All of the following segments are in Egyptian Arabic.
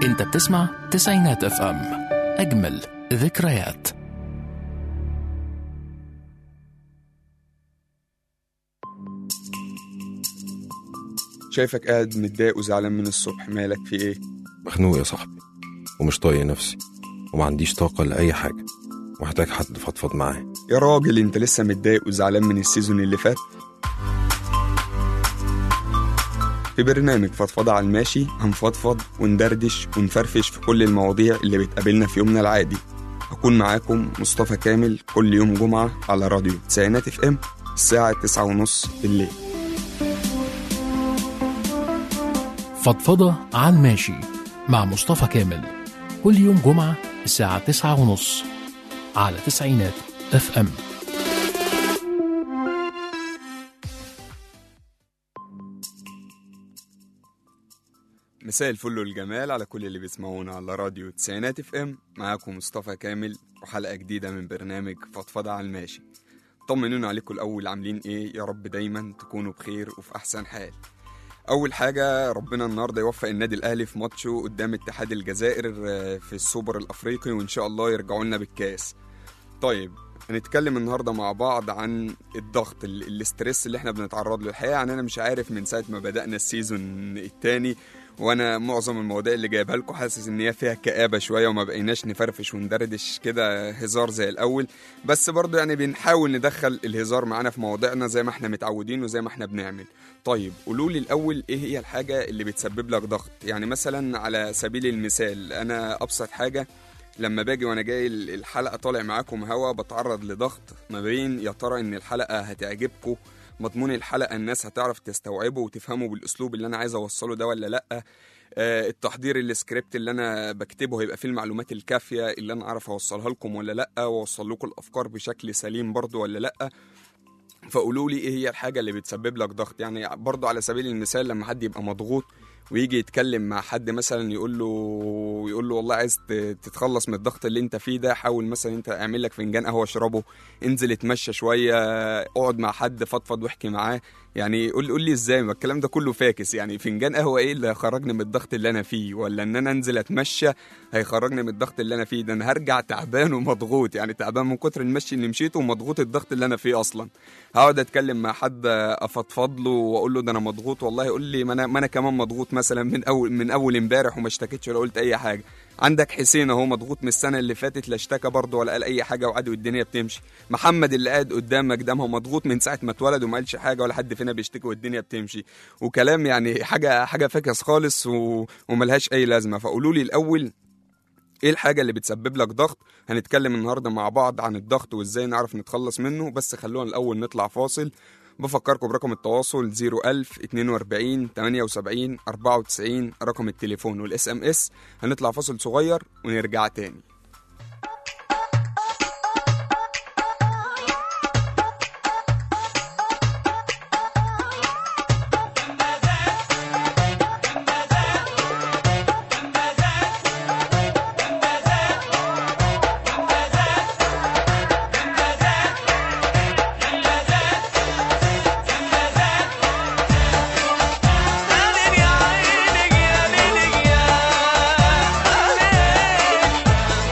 انت بتسمع تسعينات اف ام اجمل ذكريات شايفك قاعد متضايق وزعلان من الصبح مالك في ايه مخنوق يا صاحبي ومش طايق نفسي وما عنديش طاقة لأي حاجة ومحتاج حد فضفض معاه يا راجل انت لسه متضايق وزعلان من السيزون اللي فات في برنامج فضفضة على الماشي هنفضفض وندردش ونفرفش في كل المواضيع اللي بتقابلنا في يومنا العادي هكون معاكم مصطفى كامل كل يوم جمعة على راديو تسعينات اف ام الساعة تسعة ونص بالليل فضفضة على الماشي مع مصطفى كامل كل يوم جمعة الساعة تسعة ونص على تسعينات اف ام مساء الفل والجمال على كل اللي بيسمعونا على راديو تسعينات اف ام معاكم مصطفى كامل وحلقة جديدة من برنامج فضفضة على الماشي طمنونا عليكم الأول عاملين ايه يا رب دايما تكونوا بخير وفي أحسن حال أول حاجة ربنا النهاردة يوفق النادي الأهلي في ماتشه قدام اتحاد الجزائر آه، في السوبر الأفريقي وإن شاء الله يرجعوا لنا بالكاس طيب هنتكلم النهارده مع بعض عن الضغط ال- الاسترس اللي احنا بنتعرض له الحقيقه يعني انا مش عارف من ساعه ما بدانا السيزون التاني وانا معظم المواضيع اللي جايبها لكم حاسس ان هي فيها كآبه شويه وما بقيناش نفرفش وندردش كده هزار زي الاول بس برضه يعني بنحاول ندخل الهزار معانا في مواضيعنا زي ما احنا متعودين وزي ما احنا بنعمل طيب قولوا لي الاول ايه هي الحاجه اللي بتسبب لك ضغط يعني مثلا على سبيل المثال انا ابسط حاجه لما باجي وانا جاي ال- الحلقه طالع معاكم هوا بتعرض لضغط ما بين يا ترى ان الحلقه هتعجبكم مضمون الحلقه الناس هتعرف تستوعبه وتفهمه بالاسلوب اللي انا عايز اوصله ده ولا لا آه، التحضير السكريبت اللي انا بكتبه هيبقى فيه المعلومات الكافيه اللي انا اعرف اوصلها لكم ولا لا واوصل لكم الافكار بشكل سليم برضو ولا لا فقولوا لي ايه هي الحاجه اللي بتسبب لك ضغط يعني برضو على سبيل المثال لما حد يبقى مضغوط ويجي يتكلم مع حد مثلا يقول له يقول له والله عايز ت- تتخلص من الضغط اللي انت فيه ده حاول مثلا انت اعمل لك فنجان قهوه اشربه انزل اتمشى شويه اقعد مع حد فضفض واحكي معاه يعني قول قول لي ازاي ما الكلام ده كله فاكس يعني فنجان قهوه ايه اللي هيخرجني من الضغط اللي انا فيه ولا ان انا انزل اتمشى هيخرجني من الضغط اللي انا فيه ده انا هرجع تعبان ومضغوط يعني تعبان من كتر المشي اللي مشيته ومضغوط الضغط اللي انا فيه اصلا هقعد اتكلم مع حد افضفض له واقول له ده انا مضغوط والله يقول لي ما انا ما انا كمان مضغوط مثلا من اول من اول امبارح وما اشتكيتش ولا قلت اي حاجه عندك حسين اهو مضغوط من السنه اللي فاتت لا اشتكى برضه ولا قال اي حاجه وعادي والدنيا بتمشي محمد اللي قاعد قدامك ده ما هو مضغوط من ساعه ما اتولد وما قالش حاجه ولا حد فينا بيشتكي والدنيا بتمشي وكلام يعني حاجه حاجه فاكس خالص و... وملهاش اي لازمه فقولوا لي الاول ايه الحاجة اللي بتسبب لك ضغط هنتكلم النهاردة مع بعض عن الضغط وازاي نعرف نتخلص منه بس خلونا الاول نطلع فاصل بفكركم برقم التواصل 01000 42 78 94 رقم التليفون والاس ام اس هنطلع فاصل صغير ونرجع تاني يا عينك يا ليلك يا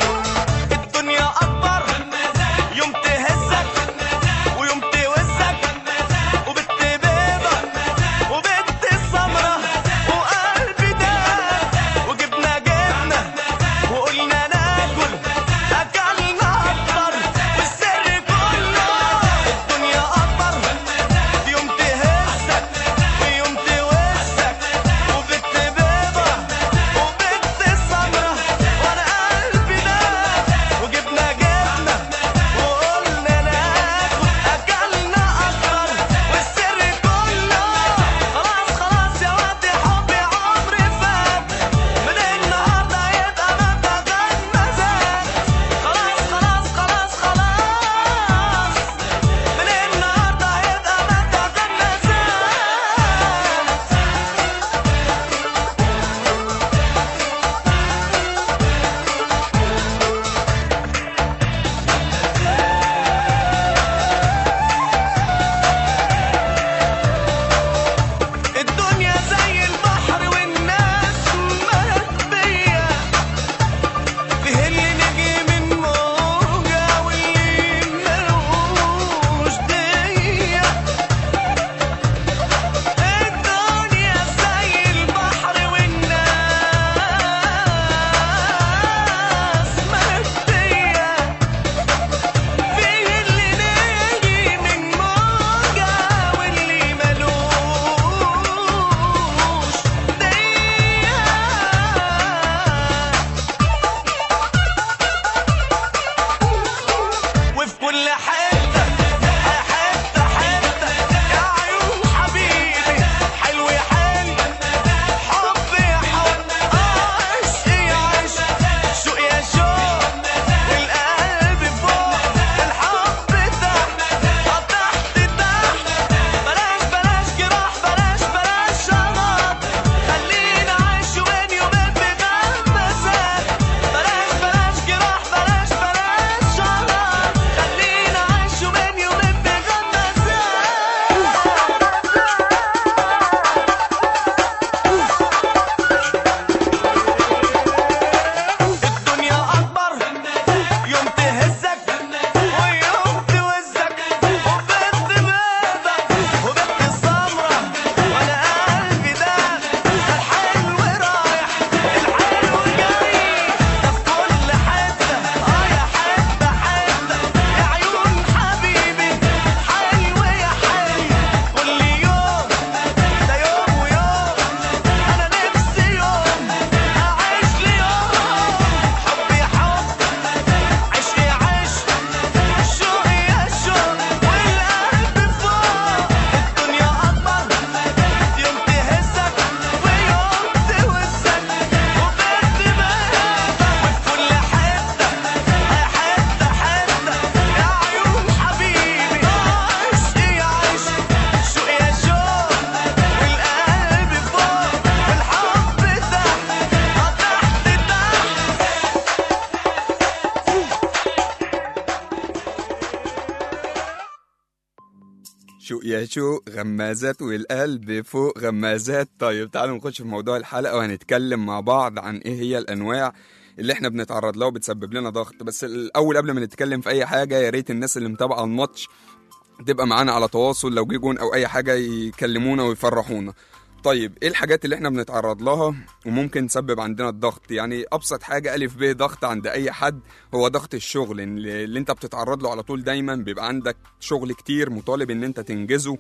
يا شو غمازات والقلب فوق غمازات طيب تعالوا نخش في موضوع الحلقة وهنتكلم مع بعض عن ايه هي الانواع اللي احنا بنتعرض لها وبتسبب لنا ضغط بس الاول قبل ما نتكلم في اي حاجة يا ريت الناس اللي متابعة الماتش تبقى معانا على تواصل لو جه جون او اي حاجة يكلمونا ويفرحونا طيب ايه الحاجات اللي احنا بنتعرض لها وممكن تسبب عندنا الضغط يعني ابسط حاجه الف ب ضغط عند اي حد هو ضغط الشغل اللي اللي انت بتتعرض له على طول دايما بيبقى عندك شغل كتير مطالب ان انت تنجزه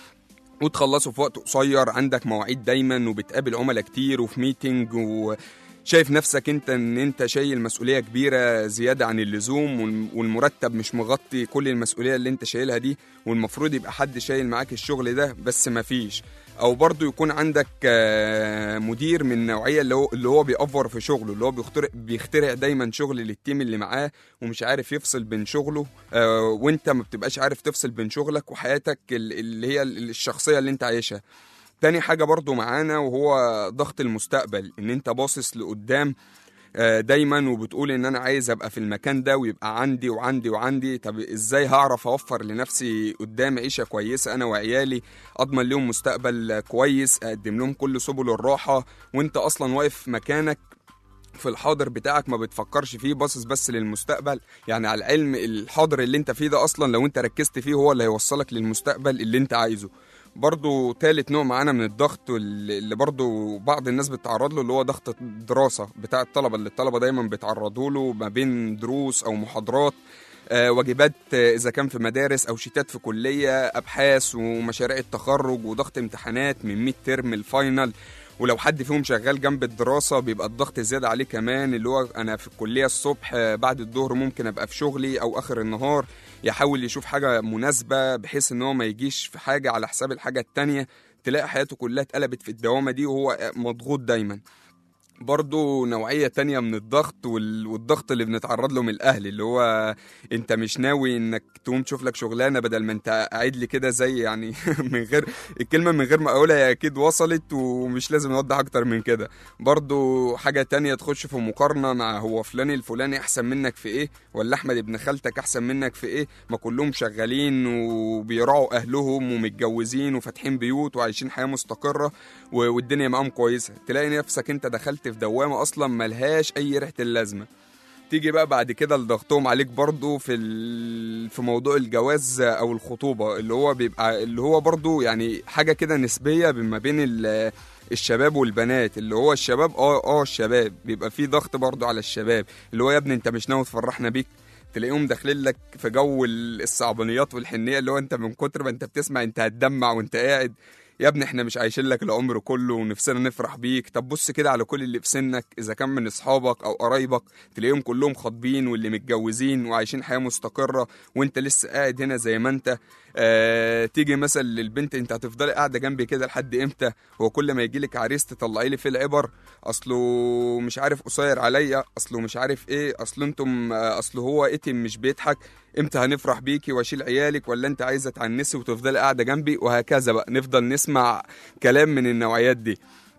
وتخلصه في وقت قصير عندك مواعيد دايما وبتقابل عملاء كتير وفي ميتنج و شايف نفسك انت ان انت شايل مسؤوليه كبيره زياده عن اللزوم والم- والمرتب مش مغطي كل المسؤوليه اللي انت شايلها دي والمفروض يبقى حد شايل معاك الشغل ده بس مفيش او برضو يكون عندك آه، مدير من النوعيه اللي هو اللي هو بيأفور في شغله اللي هو بيخترع بيخترع دايما شغل للتيم اللي معاه ومش عارف يفصل بين شغله آه، وانت ما بتبقاش عارف تفصل بين شغلك وحياتك ال- اللي هي ال- الشخصيه اللي انت عايشها تاني حاجة برضو معانا وهو ضغط المستقبل ان انت باصص لقدام آه، دايما وبتقول ان انا عايز ابقى في المكان ده ويبقى عندي وعندي وعندي طب ازاي هعرف اوفر لنفسي قدام عيشه كويسه انا وعيالي اضمن لهم مستقبل كويس اقدم لهم كل سبل الراحه وانت اصلا واقف مكانك في الحاضر بتاعك ما بتفكرش فيه باصص بس للمستقبل يعني على العلم الحاضر اللي انت فيه ده اصلا لو انت ركزت فيه هو اللي هيوصلك للمستقبل اللي انت عايزه برضو تالت نوع معانا من الضغط واللي اللي برضو بعض الناس بتتعرض له اللي هو ضغط الدراسة بتاع الطلبة اللي الطلبة دايما بيتعرضوا له ما بين دروس أو محاضرات آه، واجبات آه، إذا كان في مدارس أو شتات في كلية أبحاث ومشاريع التخرج وضغط امتحانات من ميد ترم الفاينل ولو حد فيهم شغال جنب الدراسة بيبقى الضغط زيادة عليه كمان اللي هو أنا في الكلية الصبح آه، بعد الظهر ممكن أبقى في شغلي أو آخر النهار يحاول يشوف حاجة مناسبة بحيث إن هو ما يجيش في حاجة على حساب الحاجة التانية تلاقي حياته كلها اتقلبت في الدوامة دي وهو مضغوط دايما برضو نوعية تانية من الضغط وال- والضغط اللي بنتعرض له من الأهل اللي هو أنت مش ناوي إنك تقوم تشوف لك شغلانة بدل ما أنت قاعد لي كده زي يعني من غير الكلمة من غير ما أقولها هي أكيد وصلت ومش لازم نوضح أكتر من كده برضو حاجة تانية تخش في مقارنة مع هو فلان الفلاني أحسن منك في إيه ولا أحمد ابن خالتك أحسن منك في إيه ما كلهم شغالين وبيراعوا أهلهم ومتجوزين وفاتحين بيوت وعايشين حياة مستقرة و- والدنيا معاهم كويسه تلاقي نفسك انت دخلت في دوامه اصلا ملهاش اي ريحه اللازمه تيجي بقى بعد كده لضغطهم عليك برضو في ال... في موضوع الجواز او الخطوبه اللي هو بيبقى اللي هو برضو يعني حاجه كده نسبيه ما بين ال... الشباب والبنات اللي هو الشباب اه اه الشباب بيبقى في ضغط برضو على الشباب اللي هو يا ابني انت مش ناوي تفرحنا بيك تلاقيهم داخلين لك في جو ال- الصعبانيات والحنيه اللي هو انت من كتر ما انت بتسمع انت هتدمع وانت قاعد يا ابني احنا مش عايشين لك العمر كله ونفسنا نفرح بيك طب بص كده على كل اللي في سنك اذا كان من اصحابك او قرايبك تلاقيهم كلهم خاطبين واللي متجوزين وعايشين حياه مستقره وانت لسه قاعد هنا زي ما انت اه تيجي مثلا للبنت انت هتفضلي قاعده جنبي كده لحد امتى هو كل ما يجي لك عريس تطلعي لي فيه العبر اصله مش عارف قصير عليا اصله مش عارف ايه اصله انتم آه، اصله هو اتم مش بيضحك امتى هنفرح بيكي واشيل عيالك ولا انت عايزه تعنسي وتفضلي قاعده جنبي وهكذا بقى نفضل نسمع كلام من النوعيات دي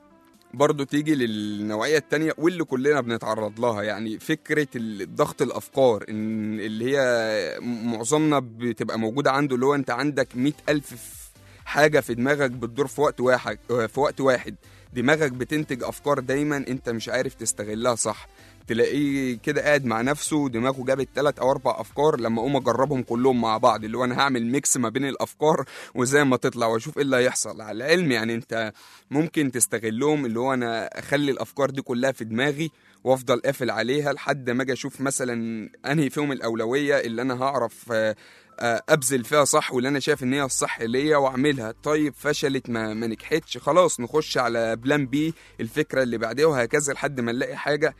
برضه تيجي للنوعية التانية واللي كلنا بنتعرض لها يعني فكرة الضغط الأفكار إن اللي هي معظمنا بتبقى موجودة عنده اللي هو أنت عندك مئة ألف ف- حاجة في دماغك بتدور في وقت واحد في وقت واحد دماغك بتنتج أفكار دايما أنت مش عارف تستغلها صح تلاقيه كده قاعد مع نفسه دماغه جابت ثلاث او اربع افكار لما اقوم اجربهم كلهم مع بعض اللي هو انا هعمل ميكس ما بين الافكار وزي ما تطلع واشوف ايه اللي هيحصل على العلم يعني انت ممكن تستغلهم اللي هو انا اخلي الافكار دي كلها في دماغي وافضل قافل عليها لحد ما اجي اشوف مثلا انهي فيهم الاولويه اللي انا هعرف آه، آه، ابذل فيها صح واللي انا شايف ان هي الصح ليا واعملها طيب فشلت ما, ما نجحتش خلاص نخش على بلان بي الفكره اللي بعديها وهكذا لحد ما نلاقي حاجه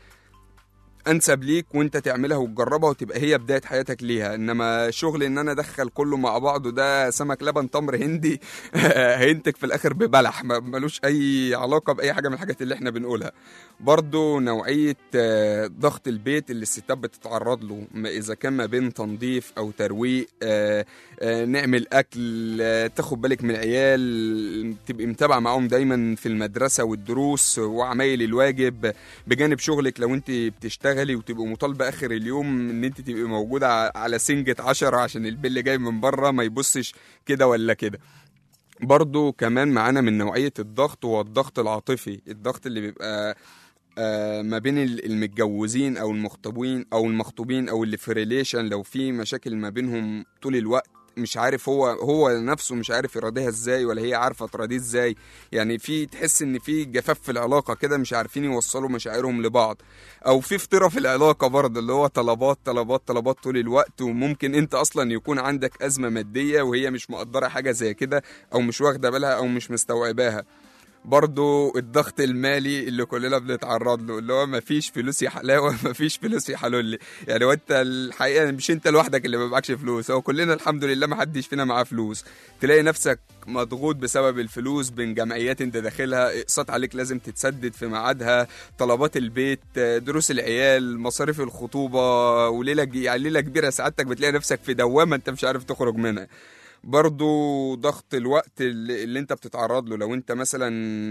انسب ليك وانت تعملها وتجربها وتبقى هي بدايه حياتك ليها انما شغل ان انا ادخل كله مع بعضه ده سمك لبن تمر هندي هينتج في الاخر ببلح ما- ملوش اي علاقه باي حاجه من الحاجات اللي احنا بنقولها برضو نوعيه آه، ضغط البيت اللي الستات بتتعرض له ما اذا كان ما بين تنظيف او ترويق آه، آه، نعمل اكل آه، تاخد بالك من العيال تبقي متابعه معاهم دايما في المدرسه والدروس وعمايل الواجب بجانب شغلك لو انت بتشتغلي وتبقي مطالبه اخر اليوم ان انت تبقي موجوده ع- على سنجة عشرة عشان البل جاي من بره ما يبصش كده ولا كده برضو كمان معانا من نوعية الضغط هو الضغط العاطفي الضغط اللي بيبقى آه، ما بين ال- المتجوزين او المخطوبين او المخطوبين او اللي في ريليشن لو في مشاكل ما بينهم طول الوقت مش عارف هو هو نفسه مش عارف يراضيها ازاي ولا هي عارفه تراضيه ازاي يعني في تحس ان في جفاف في العلاقه كده مش عارفين يوصلوا مشاعرهم لبعض او في فطره في العلاقه برضه اللي هو طلبات طلبات طلبات طول الوقت وممكن انت اصلا يكون عندك ازمه ماديه وهي مش مقدره حاجه زي كده او مش واخده بالها او مش مستوعباها برضو الضغط المالي اللي كلنا بنتعرض له اللي هو مفيش فلوس يا حلاوه مفيش فلوس يا حلولي يعني وانت الحقيقه مش انت لوحدك اللي ما معكش فلوس هو كلنا الحمد لله ما حدش فينا معاه فلوس تلاقي نفسك مضغوط بسبب الفلوس بين جمعيات انت داخلها اقساط عليك لازم تتسدد في ميعادها طلبات البيت دروس العيال مصاريف الخطوبه وليله ج- يعني ليله كبيره سعادتك بتلاقي نفسك في دوامه انت مش عارف تخرج منها برضو ضغط الوقت اللي, اللي انت بتتعرض له لو انت مثلا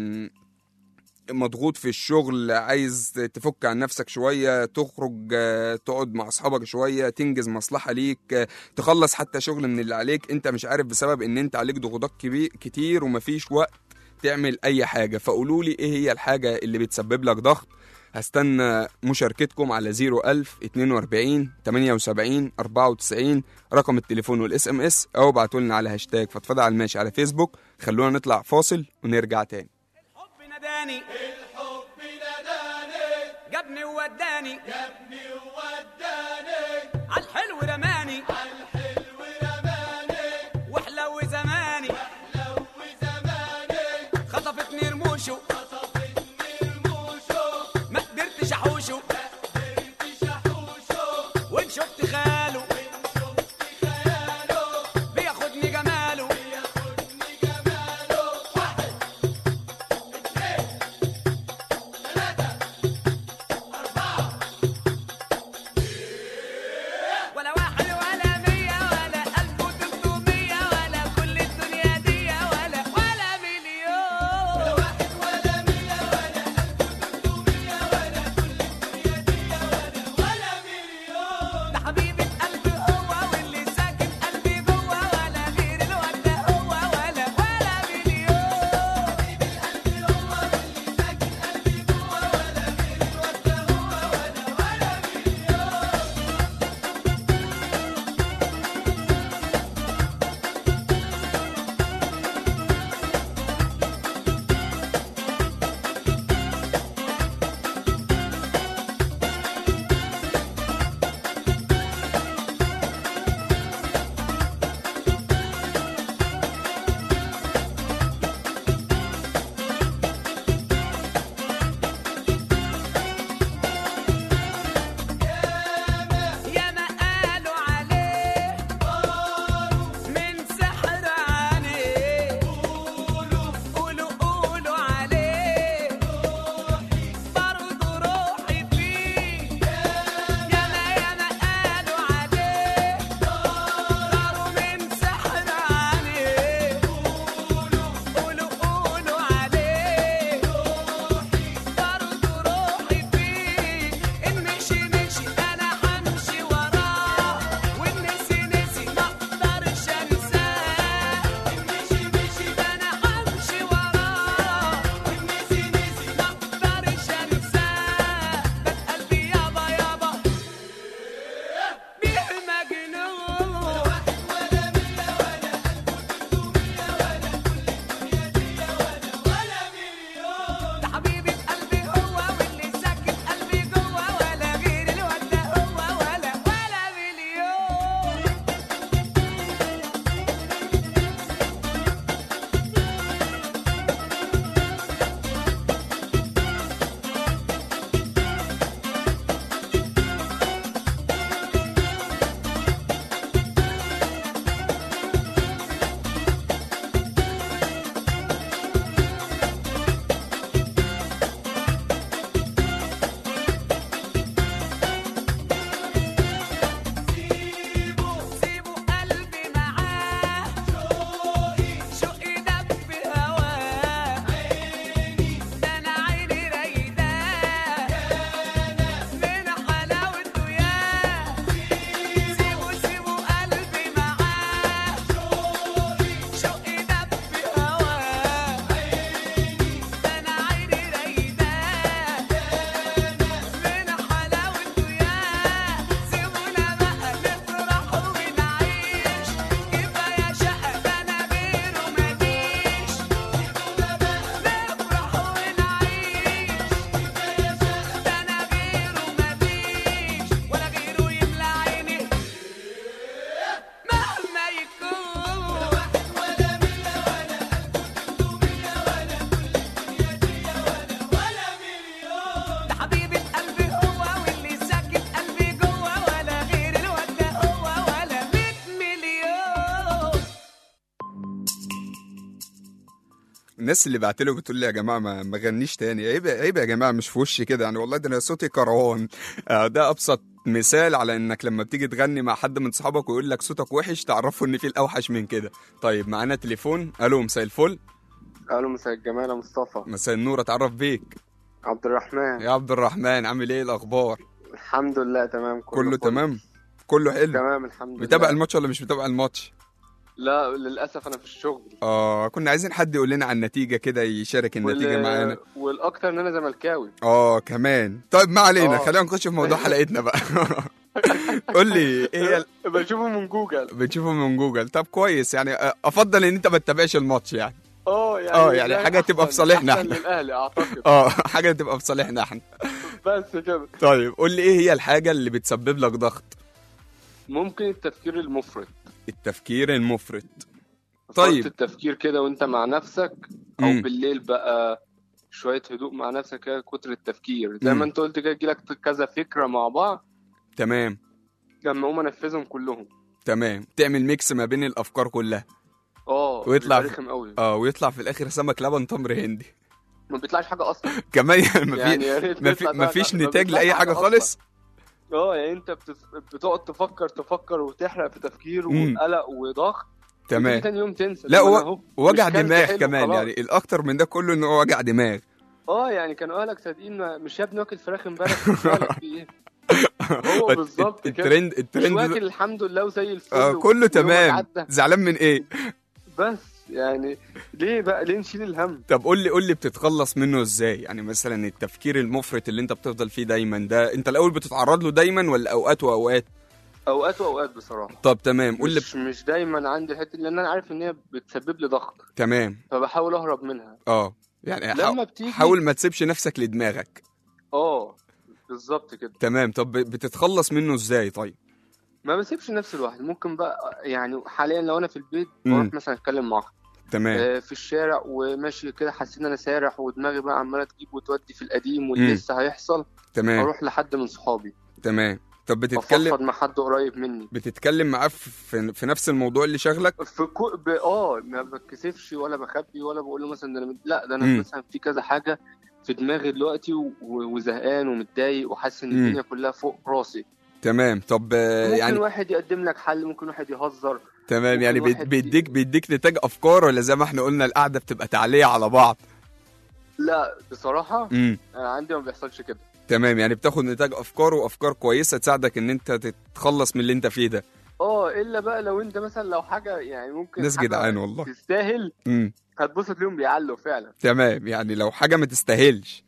مضغوط في الشغل عايز تفك عن نفسك شوية تخرج آه، تقعد مع أصحابك شوية تنجز مصلحة ليك آه، تخلص حتى شغل من اللي عليك انت مش عارف بسبب ان انت عليك ضغوطات كبير كتير ومفيش وقت تعمل أي حاجة فقولوا لي ايه هي الحاجة اللي بتسبب لك ضغط هستنى مشاركتكم على 01000 42 78 94 رقم التليفون والاس ام اس او ابعتوا لنا على هاشتاج فضفضه على الماشي على فيسبوك خلونا نطلع فاصل ونرجع تاني الحب ناداني الحب ناداني جابني ووداني جابني ووداني عالحلو رماني عالحلو رماني وحلو زماني وحلو زماني خطفتني رموشه خطفتني رموشه ما قدرتش احوشه ما قدرتش احوشه وان شفت خاله وان شفت خياله بياخدني جماله بياخدني جماله واحد ولا واحد الناس اللي بعتله بتقول لي يا جماعه ما, ما غنيش تاني عيب عيب يا جماعه مش في وشي كده يعني والله ده انا صوتي كروان آه، ده ابسط مثال على انك لما بتيجي تغني مع حد من صحابك ويقول لك صوتك وحش تعرفوا ان في الاوحش من كده طيب معانا تليفون الو مساء الفل الو مساء الجمال يا مصطفى مساء النور اتعرف بيك عبد الرحمن يا عبد الرحمن عامل ايه الاخبار الحمد لله تمام كله فل. تمام كله حلو تمام الحمد لله متابع الماتش ولا مش متابع الماتش لا للاسف انا في الشغل اه كنا عايزين حد يقول لنا عن النتيجه كده يشارك النتيجه وال- معانا والاكتر ان انا زملكاوي اه كمان طيب ما علينا آه. خلينا نخش في موضوع حلقتنا بقى قول لي ايه هي ال- بشوفه من جوجل بتشوفه من جوجل طب كويس يعني آه، افضل ان انت ما تتابعش الماتش يعني اه يعني آه، يعني ده حاجة تبقى أحسن- في صالحنا أحسن إحنا. للاهلي اعتقد اه حاجه تبقى في صالحنا احنا بس كده طيب قول لي ايه هي الحاجه اللي بتسبب لك ضغط ممكن التفكير المفرط التفكير المفرط فرط طيب. التفكير كده وانت مع نفسك او مم. بالليل بقى شويه هدوء مع نفسك كده كتر التفكير زي مم. ما انت قلت كده يجيلك كذا فكره مع بعض تمام لما اقوم انفذهم كلهم تمام تعمل ميكس ما بين الافكار كلها اه ويطلع بيبقى في- رخم قوي اه ويطلع في الاخر سمك لبن تمر هندي ما بيطلعش حاجه اصلا كمان يعني ما يعني في يا ريت ما في نطلع ما ده- فيش ما نتاج بيطلعش لاي حاجه أصلاً. خالص اه يعني انت بتف... بتقعد تفكر تفكر وتحرق في تفكير مم. وقلق وضغط وتيجي تمام تاني يوم تنسى لا طب هو- أنا أهو وجع مش كلت دماغ حلو كمان خلاص. يعني الاكتر من ده كله ان هو وجع دماغ اه يعني كانوا اهلك صادقين ما- مش يا ابني واكل فراخ امبارح مالك في ايه هو الت- بالظبط كده الترند مش الترند واكل ده- الحمد لله وزي الفل آه كله ويومك تمام عدى. زعلان من ايه بس يعني ليه بقى ليه نشيل الهم طب قول لي قول لي بتتخلص منه ازاي يعني مثلا التفكير المفرط اللي انت بتفضل فيه دايما ده انت الاول بتتعرض له دايما ولا اوقات واوقات اوقات واوقات بصراحه طب تمام قول لي مش مش دايما عندي الحته دي، لان انا عارف ان هي بتسبب لي ضغط تمام فبحاول اهرب منها اه يعني لما حاول, بتيجي حاول ما تسيبش نفسك لدماغك اه بالظبط كده تمام طب ب- بتتخلص منه ازاي طيب ما بسيبش نفسي لوحدي ممكن بقى يعني حاليا لو انا في البيت مم. بروح مثلا اتكلم مع واحد تمام آه، في الشارع وماشي كده حاسس ان انا سارح ودماغي بقى عماله تجيب وتودي في القديم واللي مم. لسه هيحصل تمام اروح لحد من صحابي تمام طب بتتكلم افضفض مع حد قريب مني بتتكلم معاه في, في, في نفس الموضوع اللي شغلك في كو... ب... اه ما بتكسفش ولا بخبي ولا بقول له مثلا ده انا مت- لا ده انا مم. مثلا في كذا حاجه في دماغي دلوقتي و... وزهقان ومتضايق وحاسس ان مم. الدنيا كلها فوق راسي تمام طب آه، ممكن يعني واحد يقدم لك حل ممكن واحد يهزر تمام يعني ممكن بيد- واحد بيديك بيديك نتاج افكار ولا زي ما احنا قلنا القعده بتبقى تعليق على بعض لا بصراحه امم انا عندي ما بيحصلش كده تمام يعني بتاخد نتاج افكار وافكار كويسه تساعدك ان انت تتخلص من اللي انت فيه ده اه الا بقى لو انت مثلا لو حاجه يعني ممكن ناس حاجة جدعان والله. تستاهل امم هتبص تلاقيهم بيعلوا فعلا تمام يعني لو حاجه ما تستاهلش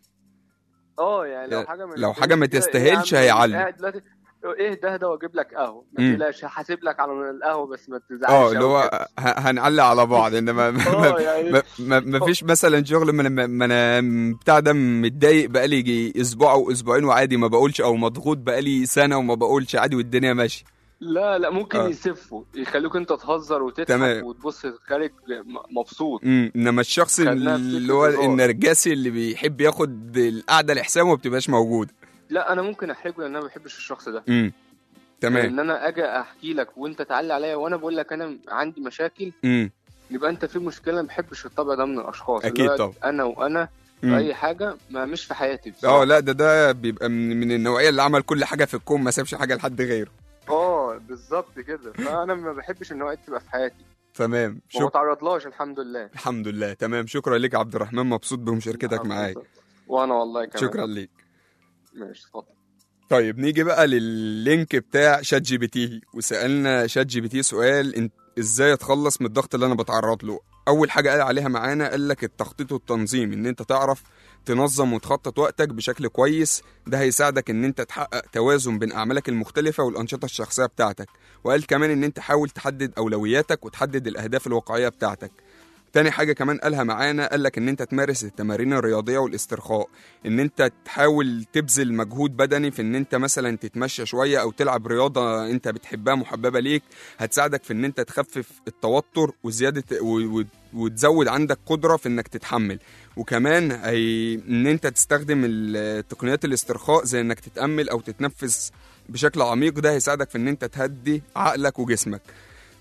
اه يعني لو لا، حاجه ما لو حاجة ما تستاهلش كده، إيه يا تستاهلش عم، هيعلوا. قاعد دلوقتي ايه ده ده واجيب لك قهوه مم. ما تقلقش هحاسب لك على القهوه بس ما تزعلش اه اللي أوي هو كده. ه- هنعلق على بعض انما ما, اه يعني ما, ما, ما فيش مثلا شغل ما انا ما انا بتاع ده متضايق بقالي يجي اسبوع او اسبوعين وعادي ما بقولش او مضغوط بقالي سنه وما بقولش عادي والدنيا ماشيه لا لا ممكن آه. يسفوا يخلوك انت تهزر وتضحك تمام. وتبص خارج م- مبسوط امم انما الشخص خدناها في اللي فكرة هو هزار. النرجسي اللي بيحب ياخد القعده لحسابه ما بتبقاش موجوده لا انا ممكن احرجه لان انا ما بحبش الشخص ده امم تمام ان انا اجي احكي لك وانت تعلي عليا وانا بقول لك انا عندي مشاكل امم يبقى انت في مشكله ما بحبش الطبع ده من الاشخاص أكيد اللي هو طبعا. انا وانا في مم. اي حاجه ما مش في حياتي بصراحه اه لا ده ده بيبقى من, من النوعيه اللي عمل كل حاجه في الكون ما سابش حاجه لحد غيره اه بالظبط كده فانا ما بحبش النوعيه دي تبقى في حياتي تمام وما شكرا تعرضلهاش الحمد لله الحمد لله تمام شكرا لك يا عبد الرحمن مبسوط بمشاركتك الحمد معايا لله. وانا والله كمان شكرا ليك ماشي اتفضل طيب نيجي بقى لللينك بتاع شات جي بي تي وسالنا شات جي بي تي سؤال انت ازاي اتخلص من الضغط اللي انا بتعرض له اول حاجه قال عليها معانا قال لك التخطيط والتنظيم ان انت تعرف تنظم وتخطط وقتك بشكل كويس ده هيساعدك ان انت تحقق توازن بين اعمالك المختلفه والانشطه الشخصيه بتاعتك وقال كمان ان انت حاول تحدد اولوياتك وتحدد الاهداف الواقعيه بتاعتك تاني حاجة كمان قالها معانا قال لك ان انت تمارس التمارين الرياضية والاسترخاء ان انت تحاول تبذل مجهود بدني في ان انت مثلا تتمشى شوية او تلعب رياضة انت بتحبها محببة ليك هتساعدك في ان انت تخفف التوتر وزيادة و- و- وتزود عندك قدرة في انك تتحمل وكمان هي ان انت تستخدم ال- تقنيات الاسترخاء زي انك تتأمل او تتنفس بشكل عميق ده هيساعدك في ان انت تهدي عقلك وجسمك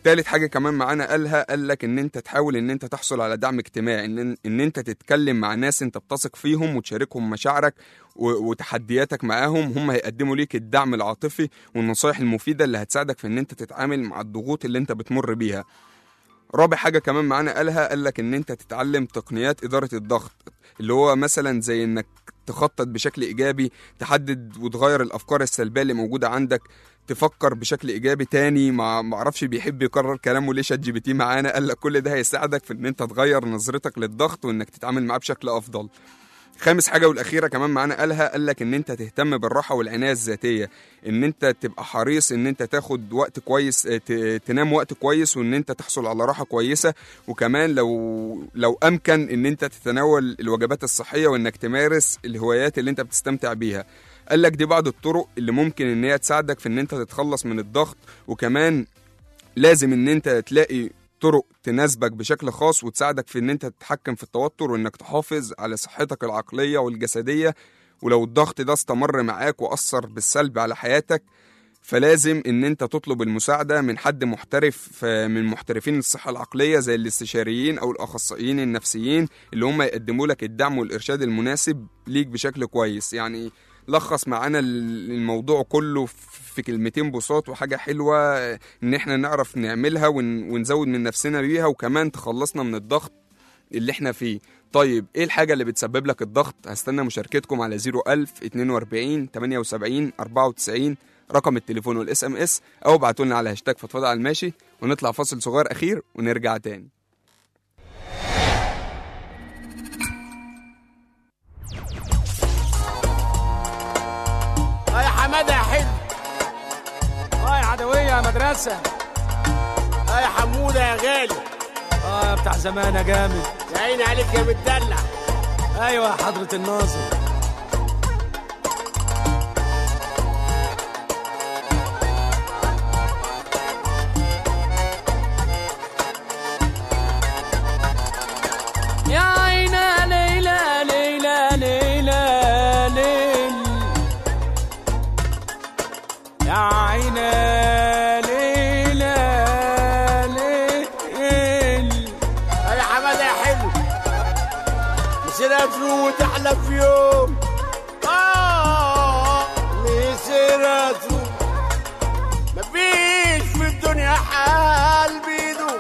تالت حاجة كمان معانا قالها قال لك ان انت تحاول ان انت تحصل على دعم اجتماعي ان ان انت تتكلم مع ناس انت بتثق فيهم وتشاركهم مشاعرك و- وتحدياتك معاهم هم هيقدموا ليك الدعم العاطفي والنصايح المفيدة اللي هتساعدك في ان انت تتعامل مع الضغوط اللي انت بتمر بيها رابع حاجة كمان معانا قالها قال لك ان انت تتعلم تقنيات إدارة الضغط اللي هو مثلا زي انك تخطط بشكل ايجابي تحدد وتغير الافكار السلبيه اللي موجوده عندك تفكر بشكل ايجابي تاني ما معرفش بيحب يكرر كلامه ليه شات جي بي تي معانا قال لك كل ده هيساعدك في ان انت تغير نظرتك للضغط وانك تتعامل معاه بشكل افضل خامس حاجه والاخيره كمان معانا قالها قال لك ان انت تهتم بالراحه والعنايه الذاتيه ان انت تبقى حريص ان انت تاخد وقت كويس اه، ت- تنام وقت كويس وان انت تحصل على راحه كويسه وكمان لو لو امكن ان انت تتناول الوجبات الصحيه وانك تمارس الهوايات اللي انت بتستمتع بيها قال لك دي بعض الطرق اللي ممكن ان هي تساعدك في ان انت تتخلص من الضغط وكمان لازم ان انت تلاقي طرق تناسبك بشكل خاص وتساعدك في ان انت تتحكم في التوتر وانك تحافظ على صحتك العقليه والجسديه ولو الضغط ده استمر معاك واثر بالسلب على حياتك فلازم ان انت تطلب المساعده من حد محترف آه، من محترفين الصحه العقليه زي الاستشاريين او الاخصائيين النفسيين اللي هم يقدموا لك الدعم والارشاد المناسب ليك بشكل كويس يعني لخص معانا ال- الموضوع كله في كلمتين بساط وحاجه حلوه آه، ان احنا نعرف نعملها ون- ونزود من نفسنا بيها وكمان تخلصنا من الضغط اللي احنا فيه طيب ايه الحاجة اللي بتسبب لك الضغط هستنى مشاركتكم على 01000 42 78 94 رقم التليفون والاس ام اس او ابعتوا لنا على هاشتاج فضفضه على الماشي ونطلع فاصل صغير اخير ونرجع تاني اه يا حماده يا حلو اه يا عدوية يا مدرسة اه يا حموده يا غالي اه يا بتاع زمان يا جامد يا عيني عليك يا متدلع ايوه يا حضرة الناظر يا عينا ليلى ليلى ليلى ليل يا عينا ليلى ليل اه يا حماده يا حلو مسيرته وتحلى في يوم اه مسيرته مفيش في الدنيا حال بيدوم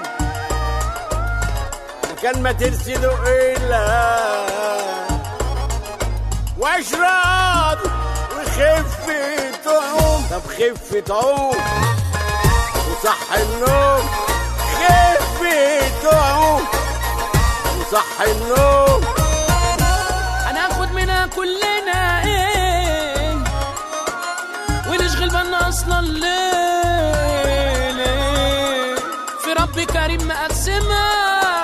كان ما ترسله الا واشرب وخفة عوم طب خفة عوم وصح النوم خفة عوم وصح النوم هناخد منها كلنا ايه ونشغل بالنا اصلا ليه ليه في رب كريم مقسمها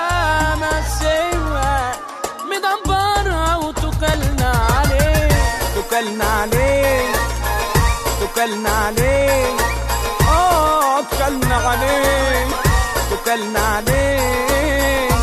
مقسمها مدبرها وتكلنا عليه تكلنا عليه تكلنا عليه اه تكلنا عليه تكلنا عليه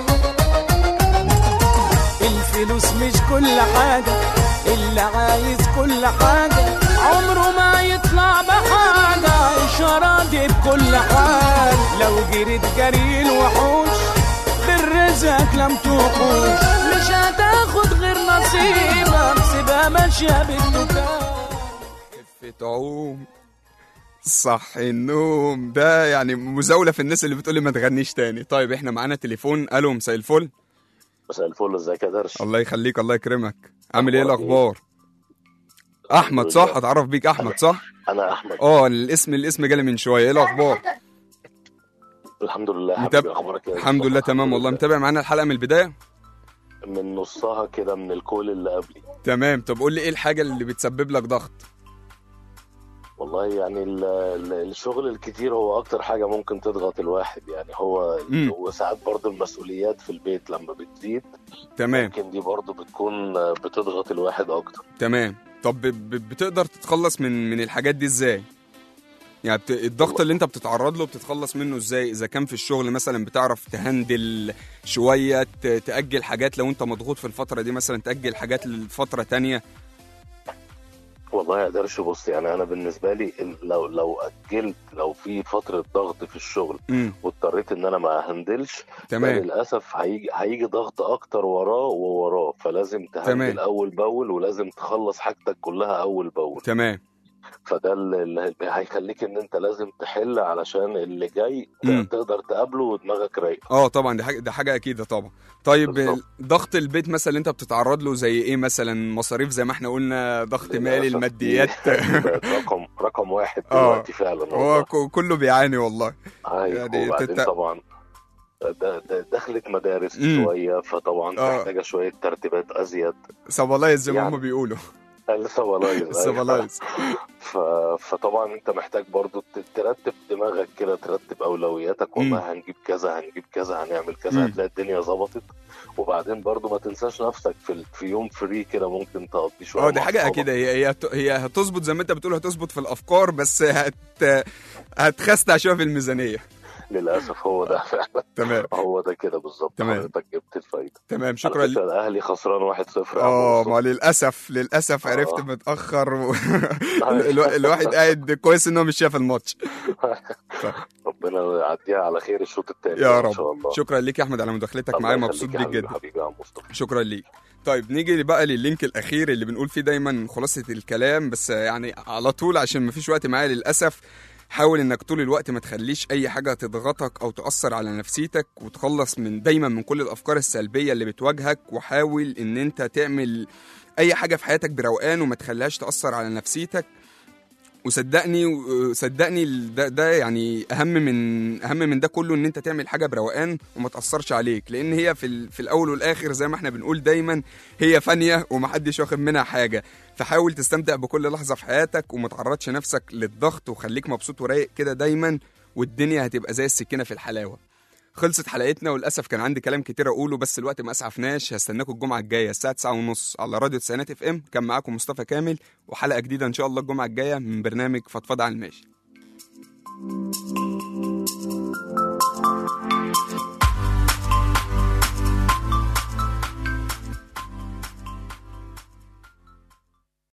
الفلوس مش كل حاجة اللي عايز كل حاجة عمره ما يطلع بحاجة إشارة دي بكل حال لو جريت جري الوحوش بالرزق لم تحوش مش هتاخد غير نصيبك سيبها ماشية بالتكال خفة عوم صح النوم ده يعني مزاولة في الناس اللي بتقولي ما تغنيش تاني طيب احنا معانا تليفون الو مساء الفل مساء الفل ازيك يا درش الله يخليك الله يكرمك عامل ايه أخبارك إيه؟ الاخبار احمد صح اتعرف بيك احمد صح انا احمد اه الاسم الاسم جالي من شويه ايه الاخبار الحمد لله متاب- حبيبي اخبارك ايه الحمد لله تمام والله متابع معانا الحلقه من البدايه من نصها كده من الكول اللي قبلي تمام طب قول لي ايه الحاجه اللي بتسبب لك ضغط والله يعني ال- ال- الشغل الكتير هو اكتر حاجه ممكن تضغط الواحد يعني هو مم. وساعات برضه المسؤوليات في البيت لما بتزيد تمام ممكن دي برضه بتكون بتضغط الواحد اكتر تمام طب ب- ب- بتقدر تتخلص من من الحاجات دي ازاي يعني بت... الضغط اللي انت بتتعرض له بتتخلص منه ازاي اذا كان في الشغل مثلا بتعرف تهندل شويه ت... تاجل حاجات لو انت مضغوط في الفتره دي مثلا تاجل حاجات لفتره تانية والله يا درش بص يعني انا بالنسبه لي ال- لو لو اجلت لو في فتره ضغط في الشغل امم واضطريت ان انا ما اهندلش ده تمام للاسف هيجي هيجي ضغط اكتر وراه ووراه فلازم تمام. تهندل اول باول ولازم تخلص حاجتك كلها اول باول تمام فده اللي اللي هيخليك ان انت لازم تحل علشان اللي جاي ت- مم. تقدر تقابله ودماغك رايقه اه طبعا دي حاجه دي حاجه اكيده طبعا طيب بالظبط. ضغط البيت مثلا اللي انت بتتعرض له زي ايه مثلا مصاريف زي ما احنا قلنا ضغط مالي للأسف الماديات دي بقت رقم رقم واحد آه. دلوقتي فعلا هو والله. ك- كله بيعاني والله أيوة، يعني وبعدين تت- طبعا ده ده دخلت مدارس مم. شويه فطبعا آه. محتاجه شويه ترتيبات ازيد سبلايز زي ما يعني. هم بيقولوا السبلايز سبلايز ف... فطبعا انت محتاج برضو ت- ترتب دماغك كده ترتب اولوياتك والله هنجيب كذا هنجيب كذا هنعمل كذا مم. هتلاقي الدنيا ظبطت وبعدين برضو ما تنساش نفسك في, ال- في يوم فري كده ممكن تقضي شويه اه دي مع حاجه أصحابك. اكيده هي هي هت- هي هتظبط زي ما انت بتقول هتظبط في الافكار بس هت هتخستع شويه في الميزانيه للاسف هو ده فعلا تمام هو ده كده بالظبط تمام. حضرتك جبت الفايده تمام شكرا شكرا على فكره الاهلي خسران 1-0 يا عم اه مصطفى. ما للاسف للاسف آه. عرفت متاخر و... الو- الواحد قاعد كويس ان هو مش شايف الماتش ربنا يعديها على خير الشوط الثاني يا ان شاء رب الله شكرا ليك يا احمد على مداخلتك الله معايا يخليك مبسوط يا بيك حبيبي- جدا حبيبي يا عم مصطفى شكرا ليك طيب نيجي بقى لللينك الاخير اللي بنقول فيه دايما خلاصه الكلام بس يعني على طول عشان مفيش وقت معايا للاسف حاول انك طول الوقت ما تخليش اي حاجه تضغطك او تاثر على نفسيتك وتخلص من دايما من كل الافكار السلبيه اللي بتواجهك وحاول ان انت تعمل اي حاجه في حياتك بروقان وما تخليهاش تاثر على نفسيتك وصدقني صدقني ده, ده يعني اهم من اهم من ده كله ان انت تعمل حاجه بروقان وما تاثرش عليك لان هي في ال- في الاول والاخر زي ما احنا بنقول دايما هي فانيه ومحدش واخد منها حاجه فحاول تستمتع بكل لحظه في حياتك وما تعرضش نفسك للضغط وخليك مبسوط ورايق كده دايما والدنيا هتبقى زي السكينه في الحلاوه خلصت حلقتنا وللاسف كان عندي كلام كتير اقوله بس الوقت ما اسعفناش هستناكم الجمعه الجايه الساعه 9 ونص على راديو تسعينات اف ام كان معاكم مصطفى كامل وحلقه جديده ان شاء الله الجمعه الجايه من برنامج فضفضه على الماشي